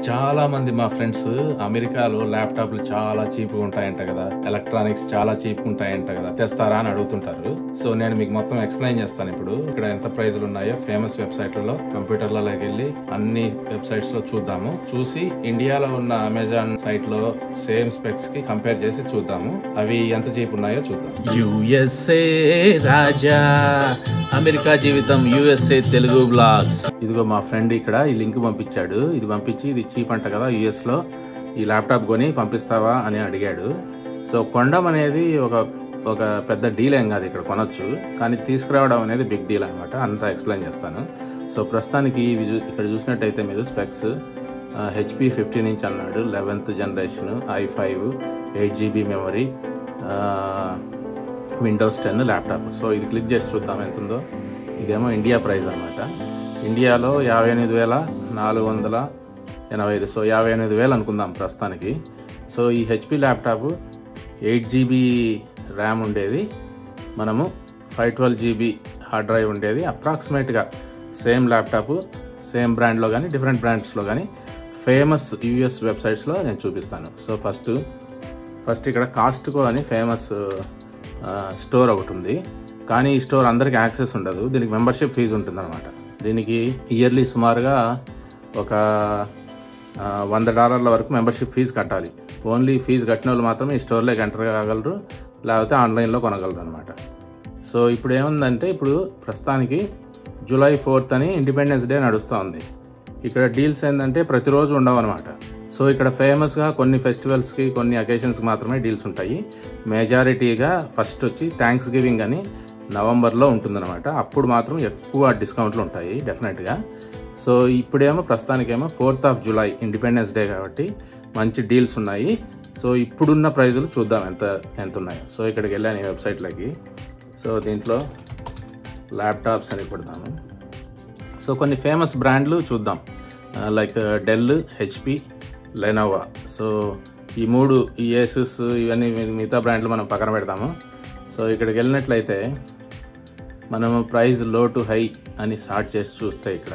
చాలా మంది మా ఫ్రెండ్స్ అమెరికాలో ల్యాప్టాప్లు చాలా చీప్గా ఉంటాయంట కదా ఎలక్ట్రానిక్స్ చాలా చీప్గా ఉంటాయంట కదా తెస్తారా అని అడుగుతుంటారు సో నేను మీకు మొత్తం ఎక్స్ప్లెయిన్ చేస్తాను ఇప్పుడు ఇక్కడ ఎంత ప్రైజ్లు ఉన్నాయో ఫేమస్ వెబ్సైట్లలో కంప్యూటర్లలోకి వెళ్ళి అన్ని వెబ్సైట్స్ లో చూద్దాము చూసి ఇండియాలో ఉన్న అమెజాన్ సైట్ లో సేమ్ స్పెక్స్ కి కంపేర్ చేసి చూద్దాము అవి ఎంత చీప్ ఉన్నాయో చూద్దాం యుఎస్ఏ రాజా అమెరికా జీవితం యుఎస్ఏ తెలుగు బ్లాగ్స్ ఇదిగో మా ఫ్రెండ్ ఇక్కడ ఈ లింక్ పంపించాడు ఇది పంపించి ఇది చీప్ అంట కదా యుఎస్ లో ఈ ల్యాప్టాప్ కొని పంపిస్తావా అని అడిగాడు సో కొనడం అనేది ఒక ఒక పెద్ద డీల్ ఏం కాదు ఇక్కడ కొనొచ్చు కానీ తీసుకురావడం అనేది బిగ్ డీల్ అనమాట అంతా ఎక్స్ప్లెయిన్ చేస్తాను సో ప్రస్తుతానికి ఇవి చూ- ఇక్కడ చూసినట్టయితే మీరు స్పెక్స్ హెచ్పి ఫిఫ్టీన్ ఇంచ్ అన్నాడు eleventh generation I five eight GB memory Windows ten laptop so ఇది క్లిక్ చేసి చూద్దాం ఎంత ఉందో ఇదేమో ఇండియా ప్రైస్ అనమాట ఇండియాలో యాభై ఎనిమిది వేల నాలుగు వందల ఎనభై ఐదు సో యాభై ఎనిమిది వేలు అనుకుందాం ప్రస్తుతానికి సో ఈ HP laptop eight GB RAM ఉండేది మనము five twelve GB hard drive ఉండేది అప్రాక్సిమేట్గా సేమ్ ల్యాప్టాప్ సేమ్ బ్రాండ్లో కానీ డిఫరెంట్ బ్రాండ్స్లో కానీ ఫేమస్ యూఎస్ వెబ్సైట్స్లో నేను చూపిస్తాను సో ఫస్ట్ ఫస్ట్ ఇక్కడ కాస్ట్కో అని ఫేమస్ స్టోర్ ఒకటి ఉంది కానీ ఈ స్టోర్ అందరికి యాక్సెస్ ఉండదు దీనికి మెంబర్షిప్ ఫీజు ఉంటుంది అనమాట దీనికి ఇయర్లీ సుమారుగా ఒక ఆ, వంద డాలర్ల వరకు మెంబర్షిప్ ఫీజు కట్టాలి ఓన్లీ ఫీజు కట్టిన వాళ్ళు మాత్రమే ఈ స్టోర్లోకి ఎంటర్ కాగలరు లేకపోతే ఆన్లైన్లో కొనగలరు అనమాట సో ఇప్పుడు ఏముందంటే ఇప్పుడు ప్రస్తుతానికి జూలై ఫోర్త్ అని ఇండిపెండెన్స్ డే నడుస్తూ ఉంది ఇక్కడ డీల్స్ ఏంటంటే ప్రతిరోజు ఉండవు అనమాట సో ఇక్కడ ఫేమస్గా కొన్ని ఫెస్టివల్స్కి కొన్ని అకేషన్స్కి మాత్రమే డీల్స్ ఉంటాయి మెజారిటీగా ఫస్ట్ వచ్చి థ్యాంక్స్ గివింగ్ అని నవంబర్లో ఉంటుందన్నమాట అప్పుడు మాత్రం ఎక్కువ డిస్కౌంట్లు ఉంటాయి డెఫినెట్గా సో ఇప్పుడేమో ప్రస్తుతానికేమో fourth of July Independence Day కాబట్టి మంచి డీల్స్ ఉన్నాయి సో ఇప్పుడున్న ప్రైజులు చూద్దాం ఎంత ఎంత ఉన్నాయో సో ఇక్కడికి వెళ్ళాను ఈ వెబ్సైట్లోకి సో దీంట్లో ల్యాప్టాప్స్ అని కొడతాము సో కొన్ని ఫేమస్ బ్రాండ్లు చూద్దాం like Dell HP Lenovo so ఈ మూడు ఈ ఏసెస్ ఇవన్నీ మీ- మిగతా బ్రాండ్లు మనం పక్కన పెడతాము సో ఇక్కడికి వెళ్ళినట్లయితే మనము ప్రైస్ లో టు హై అని స్టార్ట్ చేసి చూస్తే ఇక్కడ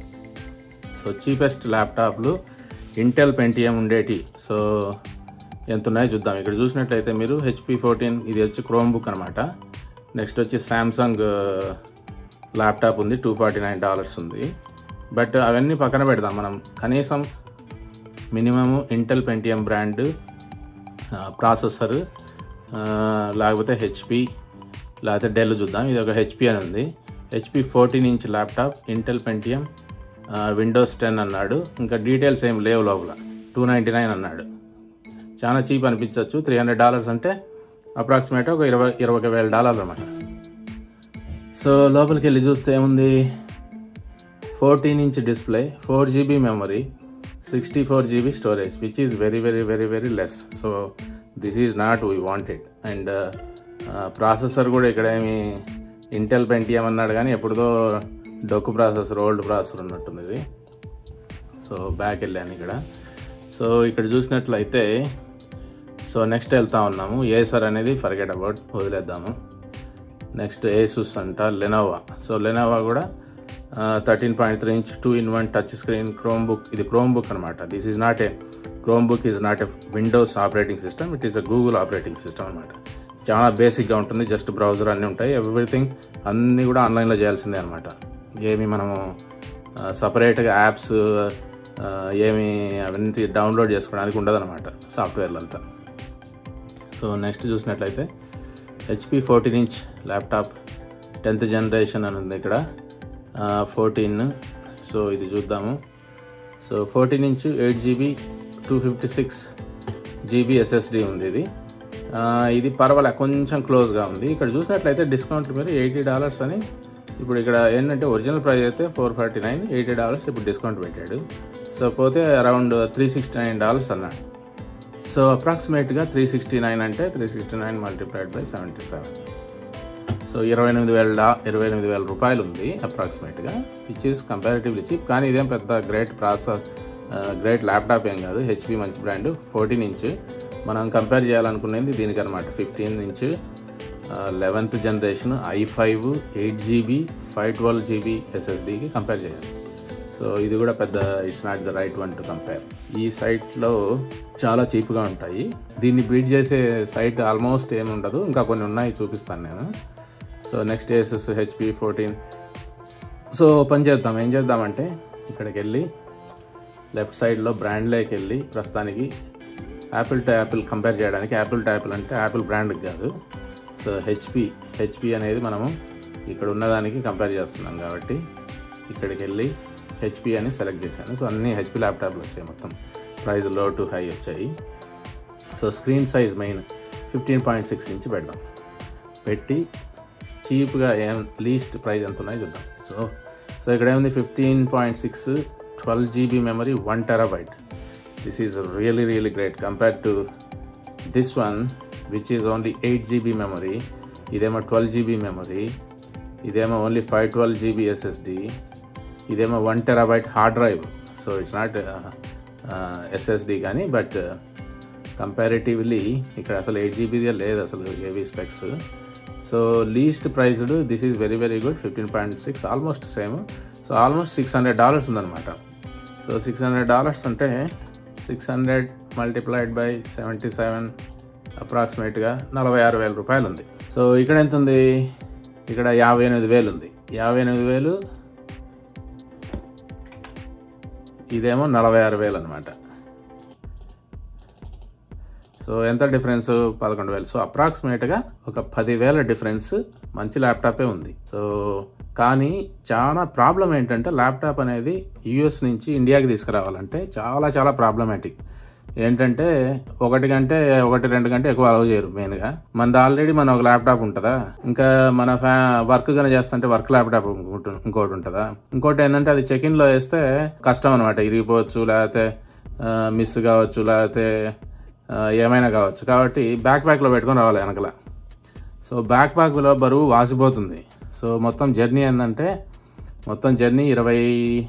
సో చీపెస్ట్ ల్యాప్టాప్లు ఇంటెల్ పెంటిఎం ఉండేటి సో ఎంత ఉన్నాయో చూద్దాం ఇక్కడ చూసినట్లయితే మీరు హెచ్పి ఫోర్టీన్ ఇది వచ్చి క్రోమ్ బుక్ అనమాట నెక్స్ట్ వచ్చి శాంసంగ్ ల్యాప్టాప్ ఉంది టూ ఫార్టీ నైన్ డాలర్స్ ఉంది బట్ అవన్నీ పక్కన పెడదాం మనం కనీసం minimum Intel Pentium brand processor లేకపోతే హెచ్పి లేకపోతే డెల్ చూద్దాం ఇది ఒక హెచ్పి అని ఉంది HP fourteen inch laptop Intel Pentium Windows ten అన్నాడు ఇంకా డీటెయిల్స్ ఏం లేవు లోపల టూ నైంటీ నైన్ అన్నాడు చాలా చీప్ అనిపించవచ్చు త్రీ హండ్రెడ్ డాలర్స్ అంటే అప్రాక్సిమేట్ ఒక ఇరవై ఇరవై ఒక వేల డాలర్లు అనమాట సో లోపలికి వెళ్ళి చూస్తే ఏముంది fourteen inch display four GB memory sixty four GB storage which is very very very very less so this is not we wanted and processor కూడా ఇక్కడ ఏమి ఇంటెల్ పెంటిఎం అన్నాడు కానీ ఎప్పుడుదో డొక్కు ప్రాసెసర్ ఓల్డ్ ప్రాసెసర్ ఉన్నట్టుంది ఇది సో బ్యాక్ వెళ్ళాను ఇక్కడ సో ఇక్కడ చూసినట్లయితే సో నెక్స్ట్ వెళ్తా ఉన్నాము ఏసర్ అనేది ఫర్గెట్ అబౌట్ వదిలేద్దాము నెక్స్ట్ ఏసుస్ అంట లెనోవా సో లెనోవా కూడా thirteen point three inch two in one touch screen Chromebook ఇది క్రోమ్ బుక్ అనమాట this is not a Chromebook is not a Windows operating system it is a Google operating system అనమాట చాలా బేసిక్గా ఉంటుంది just browser అన్నీ ఉంటాయి everything అన్నీ కూడా ఆన్లైన్లో చేయాల్సిందే అనమాట ఏమి మనము సపరేట్గా యాప్స్ ఏమి అవన్నీ డౌన్లోడ్ చేసుకోవడానికి ఉండదన్నమాట సాఫ్ట్వేర్లు అంతా సో నెక్స్ట్ చూసినట్లయితే HP fourteen inch laptop tenth generation అని ఉంది ఇక్కడ ఫోర్టీన్ సో ఇది చూద్దాము so fourteen inch eight GB two fifty six GB SSD ఉంది ఇది ఆ, ఇది పర్వాలే కొంచెం క్లోజ్గా ఉంది ఇక్కడ చూసినట్లయితే డిస్కౌంట్ మీరు ఎయిటీ డాలర్స్ అని ఇప్పుడు ఇక్కడ ఏంటంటే ఒరిజినల్ ప్రైస్ అయితే four forty nine eighty dollars ఇప్పుడు డిస్కౌంట్ పెట్టాడు సో పోతే around three sixty nine dollars అన్నాడు సో అప్రాక్సిమేట్గా త్రీ సిక్స్టీ నైన్ అంటే three sixty nine multiplied by seventy seven so ఇరవై ఎనిమిది వేల డా ఇరవై ఎనిమిది వేల రూపాయలు ఉంది అప్రాక్సిమేట్గా విచ్ ఈస్ కంపారిటివ్లీ చీప్ కానీ ఇదేం పెద్ద గ్రేట్ ప్రాసెస్ గ్రేట్ ల్యాప్టాప్ ఏం కాదు హెచ్పి మంచి బ్రాండ్ ఫోర్టీన్ ఇంచ్ మనం కంపేర్ చేయాలనుకునేది దీనికి అనమాట fifteen inch eleventh generation I five eight GB five twelve GB ఎస్ఎస్డికి కంపేర్ చేయాలి సో ఇది కూడా పెద్ద it's not the right one to compare ఈ సైట్లో చాలా చీప్గా ఉంటాయి దీన్ని బీట్ చేసే సైట్ ఆల్మోస్ట్ ఏమి ఉండదు ఇంకా కొన్ని ఉన్నాయి చూపిస్తాను నేను so next Asus HP fourteen so open చేద్దాం ఏం చేద్దామంటే ఇక్కడికి వెళ్ళి లెఫ్ట్ సైడ్లో బ్రాండ్లోకి వెళ్ళి ప్రస్తుతానికి యాపిల్ టు యాపిల్ కంపేర్ చేయడానికి యాపిల్ టు యాపిల్ అంటే యాపిల్ బ్రాండ్కి కాదు సో హెచ్పి హెచ్పి అనేది మనము ఇక్కడ ఉన్నదానికి కంపేర్ చేస్తున్నాం కాబట్టి ఇక్కడికి వెళ్ళి హెచ్పి అని సెలెక్ట్ చేశాను సో అన్ని హెచ్పి ల్యాప్టాప్లు వచ్చాయి మొత్తం ప్రైస్ లో టు హై వచ్చాయి so screen size main fifteen point six inch పెడదాం పెట్టి చీప్గా ఏం లీస్ట్ ప్రైస్ ఎంత ఉన్నాయో చూద్దాం సో సో ఇక్కడ ఏముంది fifteen point six twelve GB memory one terabyte this is really really great compare to this one which is only eight GB memory ఇదేమో ట్వెల్వ్ జీబీ మెమరీ ఇదేమో only five twelve GB SSD ఇదేమో one terabyte hard drive so it's not SSD కానీ but comparatively ఇక్కడ అసలు ఎయిట్ జీబీదే లేదు అసలు ఏవీ specs so least priced this is very very good fifteen point six almost same so almost six hundred dollars ఉందన్నమాట సో సిక్స్ హండ్రెడ్ డాలర్స్ అంటే six hundred multiplied by seventy seven అప్రాక్సిమేట్గా నలభై ఆరు వేల రూపాయలు ఉంది సో ఇక్కడ ఎంత ఉంది ఇక్కడ యాభై ఎనిమిది వేలు ఉంది యాభై ఎనిమిది వేలు ఇదేమో నలభై ఆరు వేలు అనమాట సో ఎంత డిఫరెన్స్ పదకొండు వేలు సో అప్రాక్సిమేట్గా ఒక పదివేల డిఫరెన్స్ మంచి ల్యాప్టాపే ఉంది సో కానీ చాలా ప్రాబ్లం ఏంటంటే ల్యాప్టాప్ అనేది యూఎస్ నుంచి ఇండియాకి తీసుకురావాలంటే చాలా చాలా ప్రాబ్లమాటిక్ ఏంటంటే ఒకటి కంటే ఒకటి రెండు కంటే ఎక్కువ అలవ్ చేయరు మెయిన్గా మనది ఆల్రెడీ మన ఒక ల్యాప్టాప్ ఉంటుందా ఇంకా మన ఫ్యా వర్క్ కనుక చేస్తుంటే వర్క్ ల్యాప్టాప్ ఇంకోటి ఇంకోటి ఉంటుందా ఇంకోటి ఏంటంటే అది చెక్ ఇన్లో వేస్తే కష్టం అనమాట ఇరిగిపోవచ్చు లేకపోతే మిస్ కావచ్చు లేకపోతే ఆ, ఏమైనా కావచ్చు కాబట్టి బ్యాక్ ప్యాక్లో పెట్టుకొని రావాలి వెనకల సో బ్యాక్ ప్యాక్లో బరువు వాసిపోతుంది సో మొత్తం జర్నీ ఏంటంటే మొత్తం జర్నీ ఇరవై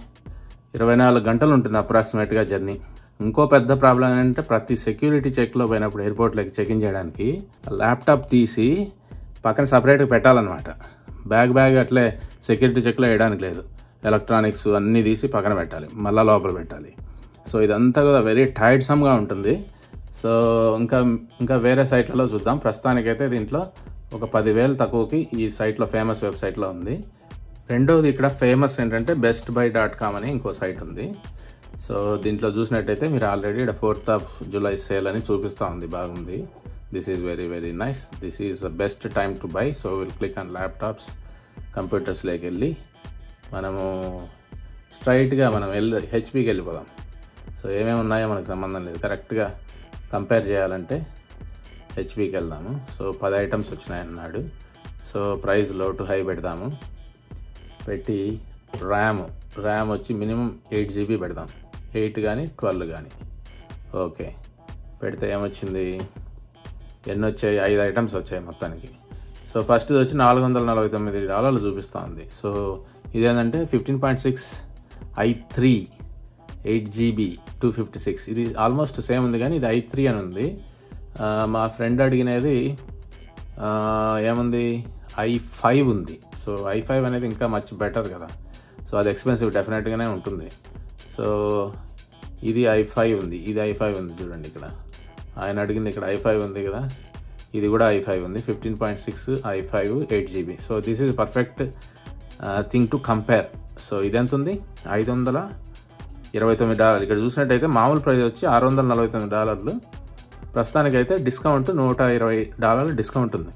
ఇరవై నాలుగు గంటలు ఉంటుంది అప్రాక్సిమేట్గా జర్నీ ఇంకో పెద్ద ప్రాబ్లం ఏంటంటే ప్రతి సెక్యూరిటీ చెక్లో పోయినప్పుడు ఎయిర్పోర్ట్లోకి చెక్ ఇన్ చేయడానికి ల్యాప్టాప్ తీసి పక్కన సపరేట్గా పెట్టాలన్నమాట బ్యాగ్ బ్యాగ్ అట్లే సెక్యూరిటీ చెక్లో వేయడానికి లేదు ఎలక్ట్రానిక్స్ అన్నీ తీసి పక్కన పెట్టాలి మళ్ళా లోపల పెట్టాలి సో ఇదంతా కూడా వెరీ టైడ్సమ్గా ఉంటుంది సో ఇంకా ఇంకా వేరే సైట్లలో చూద్దాం ప్రస్తుతానికైతే దీంట్లో ఒక పదివేలు తక్కువకి ఈ సైట్లో ఫేమస్ వెబ్సైట్లో ఉంది రెండవది ఇక్కడ ఫేమస్ ఏంటంటే బెస్ట్ బై డాట్ కామ్ అని ఇంకో సైట్ ఉంది సో దీంట్లో చూసినట్టయితే మీరు ఆల్రెడీ ఇక్కడ ఫోర్త్ ఆఫ్ జూలై సేల్ అని చూపిస్తూ ఉంది బాగుంది this is very very nice this is the best time to buy so will click on laptops కంప్యూటర్స్లోకి వెళ్ళి మనము స్ట్రైట్గా మనం వెళ్ళి హెచ్పికి వెళ్ళిపోదాం సో ఏమేమి ఉన్నాయో మనకు సంబంధం లేదు కరెక్ట్గా కంపేర్ చేయాలంటే హెచ్పికి వెళ్దాము సో పది ఐటమ్స్ వచ్చినాయన్నాడు so price low to high పెడదాము పెట్టి ర్యామ్ ర్యామ్ వచ్చి మినిమం ఎయిట్ జీబీ పెడదాం ఎయిట్ కానీ ట్వెల్వ్ కానీ ఓకే పెడితే ఏమొచ్చింది ఎన్ని వచ్చాయి ఐదు ఐటమ్స్ వచ్చాయి మొత్తానికి సో ఫస్ట్ వచ్చి నాలుగు వందల నలభై తొమ్మిది డాలర్లు చూపిస్తూ ఉంది సో ఇదేంటంటే fifteen point six i three eight GB two fifty six ఇది ఆల్మోస్ట్ సేమ్ ఉంది కానీ ఇది ఐ త్రీ అని ఉంది ఆ, మా ఫ్రెండ్ అడిగినది ఆ, ఏముంది ఐ ఫైవ్ ఉంది సో ఐ ఫైవ్ అనేది ఇంకా మచ్ బెటర్ కదా సో అది ఎక్స్పెన్సివ్ డెఫినెట్గానే ఉంటుంది సో ఇది ఐ ఫైవ్ ఉంది ఇది ఐ ఫైవ్ ఉంది చూడండి ఇక్కడ ఆయన అడిగింది ఇక్కడ ఐ ఫైవ్ ఉంది కదా ఇది కూడా ఐ ఫైవ్ ఉంది fifteen point six i five eight GB so this is perfect thing to compare so ఇది ఎంత ఉంది ఐదు వందల ఇరవై తొమ్మిది డాలర్లు ఇక్కడ చూసినట్టయితే మామూలు ప్రైస్ వచ్చి ఆరు వందల నలభై తొమ్మిది డాలర్లు ప్రస్తుతానికైతే డిస్కౌంట్ నూట ఇరవై డాలర్లు డిస్కౌంట్ ఉంది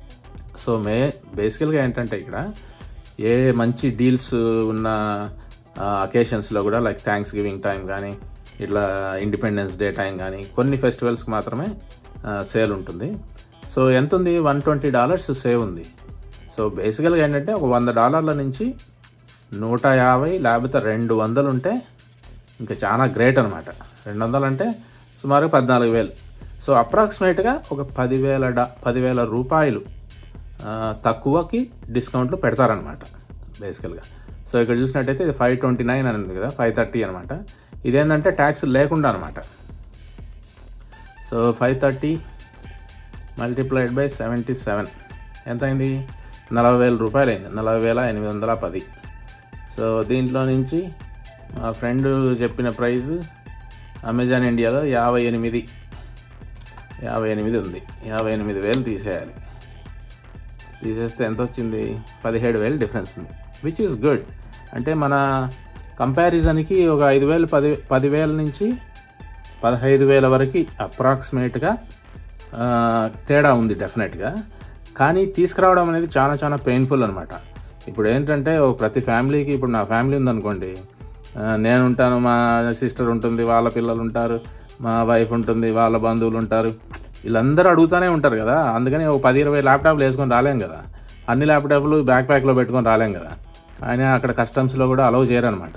సో మే బేసికల్గా ఏంటంటే ఇక్కడ ఏ మంచి డీల్స్ ఉన్న అకేషన్స్లో కూడా లైక్ థ్యాంక్స్ గివింగ్ టైం కానీ ఇట్లా ఇండిపెండెన్స్ డే టైం కానీ కొన్ని ఫెస్టివల్స్కి మాత్రమే సేల్ ఉంటుంది సో ఎంత ఉంది వన్ ట్వంటీ డాలర్స్ సేవ్ ఉంది సో బేసికల్గా ఏంటంటే ఒక వంద డాలర్ల నుంచి నూట యాభై లేకపోతే రెండు వందలు ఉంటే ఇంకా చాలా గ్రేట్ అనమాట రెండు వందలు అంటే సుమారు పద్నాలుగు వేలు సో అప్రాక్సిమేట్గా ఒక పదివేల డా పదివేల రూపాయలు ఆ, తక్కువకి డిస్కౌంట్లు పెడతారనమాట బేసికల్గా సో ఇక్కడ చూసినట్టయితే ఇది ఫైవ్ ట్వంటీ నైన్ అని ఉంది కదా ఫైవ్ థర్టీ అనమాట ఇదేంటంటే ట్యాక్స్ లేకుండా అనమాట so five thirty multiplied by seventy seven ఎంత అయింది నలభై వేల రూపాయలు అయింది నలభై వేల ఎనిమిది వందల పది సో దీంట్లో నుంచి మా ఫ్రెండ్ చెప్పిన ప్రైస్ అమెజాన్ ఇండియాలో యాభై ఎనిమిది యాభై ఎనిమిది ఉంది యాభై ఎనిమిది వేలు తీసేయాలి తీసేస్తే ఎంత వచ్చింది పదిహేడు వేలు డిఫరెన్స్ ఉంది విచ్ ఈస్ గుడ్ అంటే మన కంపారిజన్కి ఒక ఐదు వేలు పది పదివేల నుంచి పదహైదు వేల వరకు అప్రాక్సిమేట్గా తేడా ఉంది డెఫినెట్గా కానీ తీసుకురావడం అనేది చాలా చాలా పెయిన్ఫుల్ అనమాట ఇప్పుడు ఏంటంటే ఓ ప్రతి ఫ్యామిలీకి ఇప్పుడు నా ఫ్యామిలీ ఉందనుకోండి ఆ, నేను ఉంటాను మా సిస్టర్ ఉంటుంది వాళ్ళ పిల్లలు ఉంటారు మా వైఫ్ ఉంటుంది వాళ్ళ బంధువులు ఉంటారు వీళ్ళందరూ అడుగుతూనే ఉంటారు కదా అందుకని ఒక పది ఇరవై ల్యాప్టాప్లు వేసుకొని రాలేం కదా అన్ని ల్యాప్టాప్లు బ్యాక్ ప్యాక్లో పెట్టుకొని రాలేం కదా ఆయన అక్కడ కస్టమ్స్లో కూడా అలౌ చేయరనమాట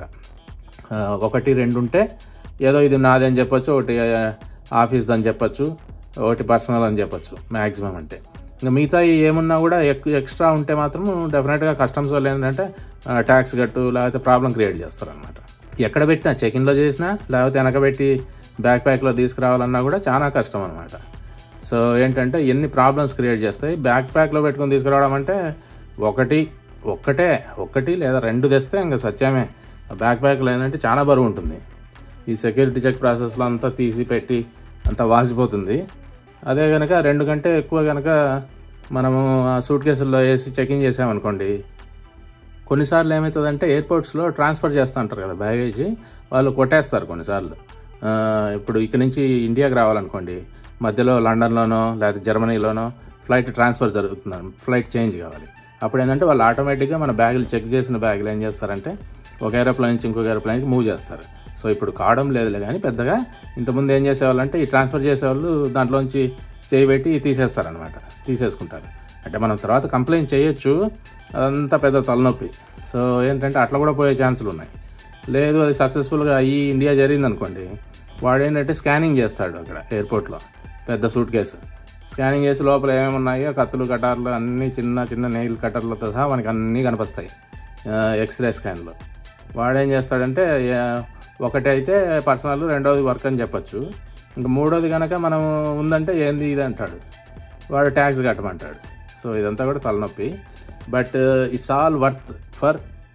ఆ, ఒకటి రెండు ఉంటే ఏదో ఇది నాది అని చెప్పొచ్చు ఒకటి ఆఫీస్ అని చెప్పొచ్చు ఒకటి పర్సనల్ అని చెప్పొచ్చు మ్యాక్సిమం అంటే ఇంకా మిగతా ఏమున్నా కూడా ఎక్కువ ఎక్స్ట్రా ఉంటే మాత్రం డెఫినెట్గా కస్టమ్స్ వాళ్ళు ఏంటంటే ట్యాక్స్ కట్టు లేకపోతే ప్రాబ్లం క్రియేట్ చేస్తారనమాట ఎక్కడ పెట్టినా చెకిన్లో చేసినా లేకపోతే వెనకబెట్టి బ్యాక్ ప్యాక్లో తీసుకురావాలన్నా కూడా చాలా కష్టం అనమాట సో ఏంటంటే ఎన్ని ప్రాబ్లమ్స్ క్రియేట్ చేస్తాయి బ్యాక్ ప్యాక్లో పెట్టుకొని తీసుకురావడం అంటే ఒకటి ఒక్కటే ఒకటి లేదా రెండు తెస్తే ఇంకా సత్యమే బ్యాక్ ప్యాక్లో ఏంటంటే చాలా బరువు ఉంటుంది ఈ సెక్యూరిటీ చెక్ ప్రాసెస్లో అంతా తీసి పెట్టి అంతా వాసిపోతుంది అదే కనుక రెండు కంటే ఎక్కువ కనుక మనము సూట్ కేసుల్లో వేసి చెకింగ్ చేసామనుకోండి కొన్నిసార్లు ఏమవుతుందంటే ఎయిర్పోర్ట్స్లో ట్రాన్స్ఫర్ చేస్తూ ఉంటారు కదా బ్యాగేజ్ వాళ్ళు కొట్టేస్తారు కొన్నిసార్లు ఆ, ఇప్పుడు ఇక్కడ నుంచి ఇండియాకి రావాలనుకోండి మధ్యలో లండన్లోనో లేకపోతే జర్మనీలోనో ఫ్లైట్ ట్రాన్స్ఫర్ జరుగుతుంది ఫ్లైట్ చేంజ్ కావాలి అప్పుడు ఏంటంటే వాళ్ళు ఆటోమేటిక్గా మన బ్యాగులు చెక్ చేసిన బ్యాగులు ఏం చేస్తారంటే ఒక ఏరోప్లేన్ నుంచి ఇంకొక ఏరోప్లేన్కి మూవ్ చేస్తారు సో ఇప్పుడు కావడం లేదులే కానీ పెద్దగా ఇంతకుముందు ఏం చేసేవాళ్ళంటే ఈ ట్రాన్స్ఫర్ చేసేవాళ్ళు దాంట్లోంచి చేయి పెట్టి తీసేస్తారనమాట తీసేసుకుంటారు అంటే మనం తర్వాత కంప్లైంట్ చేయొచ్చు అదంతా పెద్ద తలనొప్పి సో ఏంటంటే అట్లా కూడా పోయే ఛాన్సులు ఉన్నాయి లేదు అది సక్సెస్ఫుల్గా అయ్యి ఇండియా జరిగింది అనుకోండి వాడు ఏంటంటే స్కానింగ్ చేస్తాడు అక్కడ ఎయిర్పోర్ట్లో పెద్ద సూట్ కేసు స్కానింగ్ చేసి లోపల ఏమేమి ఉన్నాయో కత్తులు కటార్లు అన్నీ చిన్న చిన్న నెయిల్ కటర్లతో సహా మనకి అన్నీ కనిపిస్తాయి ఎక్స్రే స్కాన్లో వాడేం చేస్తాడంటే ఆ, ఒకటి అయితే పర్సనల్ రెండోది వర్క్ అని చెప్పొచ్చు ఇంకా మూడోది కనుక మనం ఉందంటే ఏంది ఇది అంటాడు వాడు ట్యాక్స్ కట్టమంటాడు సో ఇదంతా కూడా తలనొప్పి but it's all worth for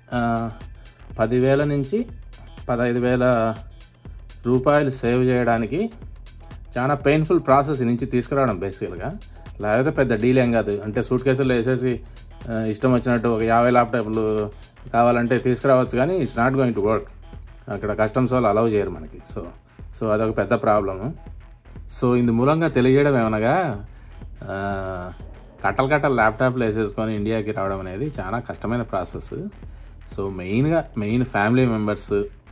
పదివేల నుంచి పదహైదు వేల రూపాయలు సేవ్ చేయడానికి చాలా పెయిన్ఫుల్ ప్రాసెస్ నుంచి తీసుకురావడం బేసికల్గా లేకపోతే పెద్ద డీల్ ఏం కాదు అంటే సూట్ కేసుల్లో వేసేసి ఆ, ఇష్టం వచ్చినట్టు ఒక యాభై ల్యాప్టాప్లు కావాలంటే తీసుకురావచ్చు కానీ it's not going to work అక్కడ కస్టమ్స్ వాళ్ళు అలౌ చేయరు మనకి సో సో అదొక పెద్ద ప్రాబ్లము సో ఇందు మూలంగా తెలియజేయడం ఏమనగా ఆ, కట్టలు కట్టలు ల్యాప్టాప్లు వేసేసుకొని ఇండియాకి రావడం అనేది చాలా కష్టమైన ప్రాసెస్ సో మెయిన్గా main family members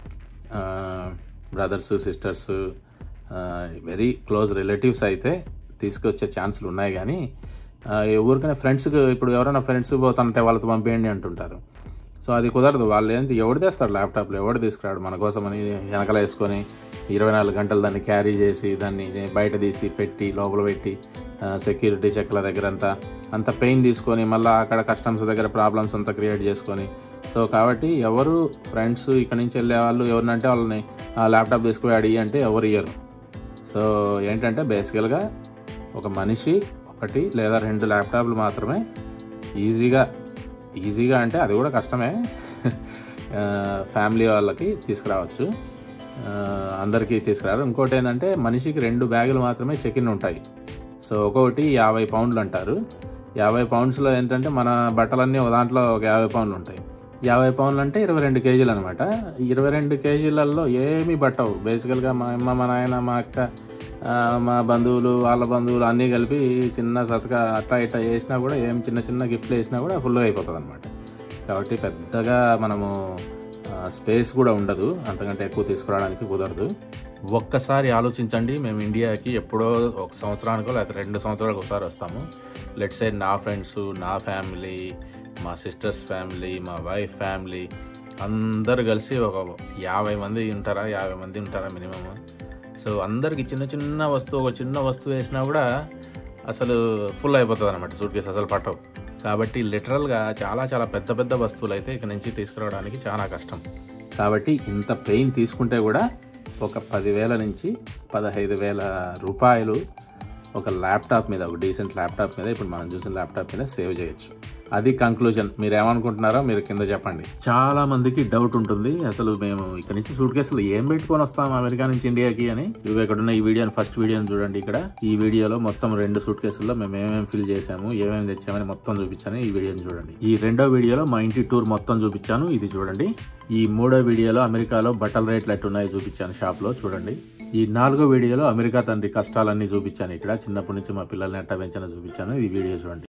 brothers sisters very close relatives అయితే తీసుకొచ్చే ఛాన్సులు ఉన్నాయి కానీ ఆ, ఎవరికైనా ఫ్రెండ్స్కి ఇప్పుడు ఎవరైనా ఫ్రెండ్స్ పోతుంటే వాళ్ళతో పంపేయండి అంటుంటారు సో అది కుదరదు వాళ్ళు ఏంటి ఎవడు తెస్తాడు ల్యాప్టాప్లు ఎవడు తీసుకురాడు మన కోసమని వెనకాల వేసుకొని ఇరవై నాలుగు గంటలు దాన్ని క్యారీ చేసి దాన్ని బయట తీసి పెట్టి లోపల పెట్టి సెక్యూరిటీ చెక్ల దగ్గర అంతా అంత పెయిన్ తీసుకొని మళ్ళీ అక్కడ కస్టమ్స్ దగ్గర ప్రాబ్లమ్స్ అంతా క్రియేట్ చేసుకొని సో కాబట్టి ఎవరు ఫ్రెండ్స్ ఇక్కడ నుంచి వెళ్ళే వాళ్ళు ఎవరినంటే వాళ్ళని ఆ ల్యాప్టాప్ తీసుకుపోయి అడిగి అంటే ఎవరు ఇయ్యరు సో ఏంటంటే బేసికల్గా ఒక మనిషి ఒకటి లేదా రెండు ల్యాప్టాప్లు మాత్రమే ఈజీగా ఈజీగా అంటే అది కూడా కష్టమే ఆ, ఫ్యామిలీ వాళ్ళకి తీసుకురావచ్చు ఆ, అందరికీ తీసుకురారు ఇంకోటి ఏంటంటే మనిషికి రెండు బ్యాగులు మాత్రమే చెక్ ఇన్ ఉంటాయి సో ఒక్కొక్కటి యాభై పౌండ్లు అంటారు యాభై పౌండ్స్లో ఏంటంటే మన బట్టలన్నీ ఒక దాంట్లో ఒక యాభై పౌండ్లు ఉంటాయి యాభై పౌండ్లు అంటే ఇరవై రెండు కేజీలు అనమాట ఇరవై రెండు కేజీలలో ఏమీ పట్టవు బేసికల్గా మా అమ్మ మా నాయన మా అక్క ఆ, మా బంధువులు వాళ్ళ బంధువులు అన్నీ కలిపి చిన్న సతక అట్లా ఇట్లా వేసినా కూడా ఏం చిన్న చిన్న గిఫ్ట్లు వేసినా కూడా ఫుల్గా అయిపోతుంది అనమాట కాబట్టి పెద్దగా మనము స్పేస్ కూడా ఉండదు అంతకంటే ఎక్కువ తీసుకురావడానికి కుదరదు ఒక్కసారి ఆలోచించండి మేము ఇండియాకి ఎప్పుడో ఒక సంవత్సరానికో లేకపోతే రెండు సంవత్సరాలకు ఒకసారి వస్తాము లెట్ సైడ్ నా ఫ్రెండ్స్ నా ఫ్యామిలీ మా సిస్టర్స్ ఫ్యామిలీ మా వైఫ్ ఫ్యామిలీ అందరు కలిసి ఒక యాభై మంది ఉంటారా యాభై మంది ఉంటారా మినిమమ్ సో అందరికి చిన్న చిన్న వస్తువు ఒక చిన్న వస్తువు వేసినా కూడా అసలు ఫుల్ అయిపోతుంది అనమాట సూట్ కేసు అసలు పట్టవు కాబట్టి లిటరల్గా చాలా చాలా పెద్ద పెద్ద వస్తువులు అయితే ఇక్కడ నుంచి తీసుకురావడానికి చాలా కష్టం కాబట్టి ఇంత పెయిన్ తీసుకుంటే కూడా ఒక పదివేల నుంచి పదహైదు వేల రూపాయలు ఒక ల్యాప్టాప్ మీద ఒక డీసెంట్ ల్యాప్టాప్ మీద ఇప్పుడు మనం చూసిన ల్యాప్టాప్ మీద సేవ్ చేయొచ్చు అది కంక్లూజన్ మీరు ఏమనుకుంటున్నారో మీరు కింద చెప్పండి చాలా మందికి డౌట్ ఉంటుంది అసలు మేము ఇక్కడ నుంచి సూట్ కేసులు ఏం పెట్టుకొని వస్తాం అమెరికా నుంచి ఇండియాకి అని ఇవి ఇక్కడ ఉన్న ఈ వీడియోని ఫస్ట్ వీడియోని చూడండి ఇక్కడ ఈ వీడియోలో మొత్తం రెండు సూట్ కేసుల్లో మేము ఏమేమి ఫిల్ చేసాము ఏమేమి తెచ్చామని మొత్తం చూపించాను ఈ వీడియోని చూడండి ఈ రెండో వీడియోలో మా ఇంటి టూర్ మొత్తం చూపించాను ఇది చూడండి ఈ మూడో వీడియోలో అమెరికాలో బట్టల రేట్లు ఎట్టున్నాయో చూపించాను షాప్ లో చూడండి ఈ నాలుగో వీడియోలో అమెరికా తండ్రి కష్టాలన్నీ చూపించాను ఇక్కడ చిన్నప్పటి నుంచి మా పిల్లల్ని ఎట్టా పెంచానో చూపించాను ఈ వీడియో చూడండి